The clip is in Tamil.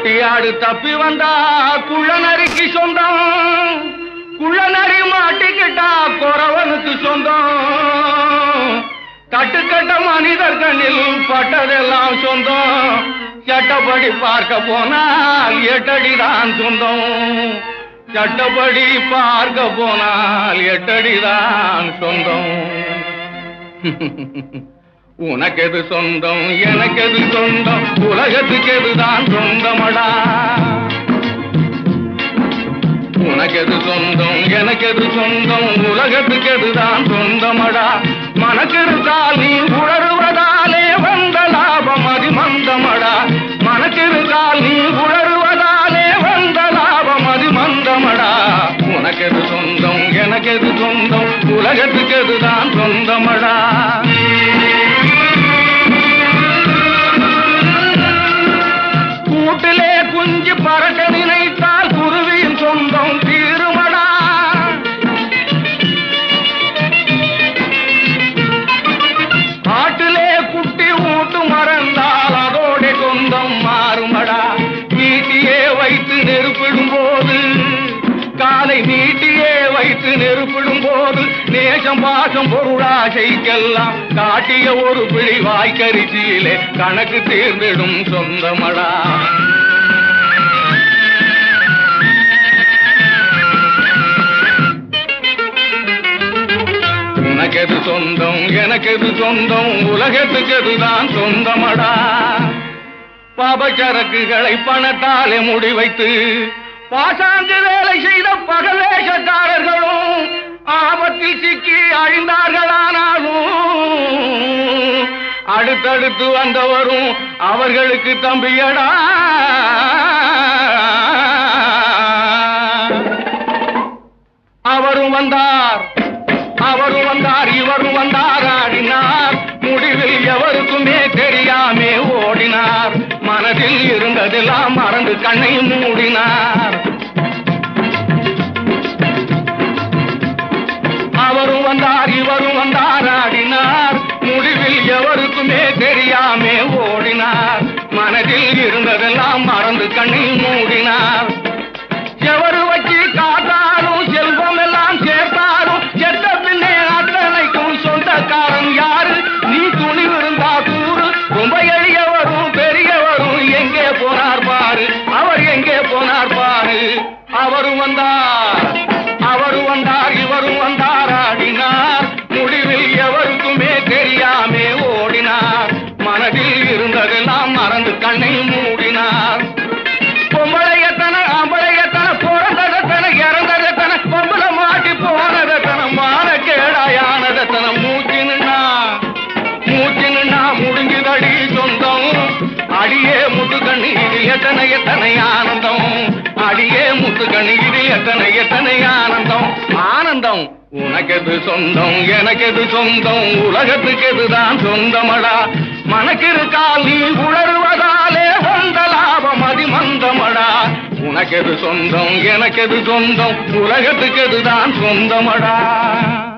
குட்டியாடு தப்பி வந்தா குள்ள நரிக்கு சொந்தம் குள்ள நரி மாட்டிக்கிட்டா குறவனுக்கு சொந்தம் கட்டுக்கட்ட மனிதர் கண்ணில் பட்டதெல்லாம் சொந்தம் சட்டப்படி பார்க்க போனால் எட்டடிதான் சொந்தம் சட்டப்படி பார்க்க போனால் எட்டடிதான் சொந்தம் உனக்கெது சொந்தம் எனக்கெது சொந்தம் உலகத்துக்கு எதுதான் சொந்தமடா உனக்கெது சொந்தம் எனக்கெது சொந்தம் உலகத்துக்கு எதுதான் சொந்தமடா மனக்கிருந்தால் நீ உணருவதாலே வந்த லாபம் அதி மந்தமடா மனக்கிருந்தால் நீ உணருவதாலே வந்த லாபம் அதி மந்தமடா உனக்கெது சொந்தம் எனக்கெது சொந்தம் உலகத்துக்கு எதுதான் சொந்தமடா கூட்டிலே குஞ்சு பறக்க நினைத்தால் குருவியின் சொந்தம் தீருமடா காட்டிலே குட்டி ஊட்டு மறந்தால் அதோட சொந்தம் மாறுமடா நீட்டியே வைத்து நெருப்பிடும் போது காலை நீட்டியே வைத்து நெருப்பிடும் போது நேசம் பாசம் பொருளாசைக்கெல்லாம் காட்டிய ஒரு பிழி வாய்க்கரிசியிலே கணக்கு தீர்ந்திடும் சொந்தமடா உனக்கெது சொந்தம் எனக்கெது சொந்தம் உலகத்துக்கு எதுதான் சொந்தமடா பாபச்சரக்குகளை பணத்தாலே முடிவைத்து பாசாங்கு வேலை செய்த பகவேஷக்காரர்களும் ஆபத்தில் சிக்கி அழிந்தார்களானாலும் அடுத்தடுத்து வந்தவரும் அவர்களுக்கு தம்பியடா அவரும் வந்தார் அவரும் வந்தார் இவரும் வந்தார் ஆடினார் முடிவில் எவருக்குமே தெரியாமே ஓடினார் மனதில் இருந்ததெல்லாம் மறந்து கண்ணை மூடினார் அவரும் வந்தார் இவரும் வந்தார் ஆடினார் முடிவில் எவருக்குமே தெரியாமே ஓடினார் மனதில் இருந்ததெல்லாம் மறந்து கண்ணை மூடினார் எவரு வச்சு காத்தாலும் செல்வம் எல்லாம் சேர்த்தாலும் செத்த பின்னே அத்தனைக்கும் சொந்தக்காரன் யாரு நீ துணிவு இருந்தா கூறு ரொம்ப எளியவரும் பெரியவரும் எங்கே போனார் பாரு அவர் எங்கே போனார் பாரு அவரும் வந்தார் அவரும் வந்தார் இவரும் வந்தார் ஆடினார் முடிவில் எவருக்குமே தெரியாமே ஓடினார் மனதில் இருந்ததெல்லாம் மறந்து கண்ணை மூடினார் பொம்பளையத்தன ஆம்பளையத்தன பிறந்ததத்தன இறந்ததத்தன பொம்பளை மாட்டி போனதத்தன மான கேடாயானதத்தன மூச்சு நின்னா மூச்சு நின்னா முடிஞ்சுதடி சொந்தம் அடியே முத்து கண்ணு இது எத்தனை எத்தனை ஆனந்தம் அடியே முத்து கண்ணு இது எத்தனை எத்தனை ஆனந்தம் ஆனந்தம் உனக்கெது சொந்தம் எனக்கெது சொந்தம் உலகத்துக்கு எதுதான் சொந்தமடா மனக்கிருக்கால் நீ உணர்வதாலே வந்த லாபம் அதிமந்தமடா உனக்கெது சொந்தம் எனக்கெது சொந்தம் உலகத்துக்கு எதுதான் சொந்தமடா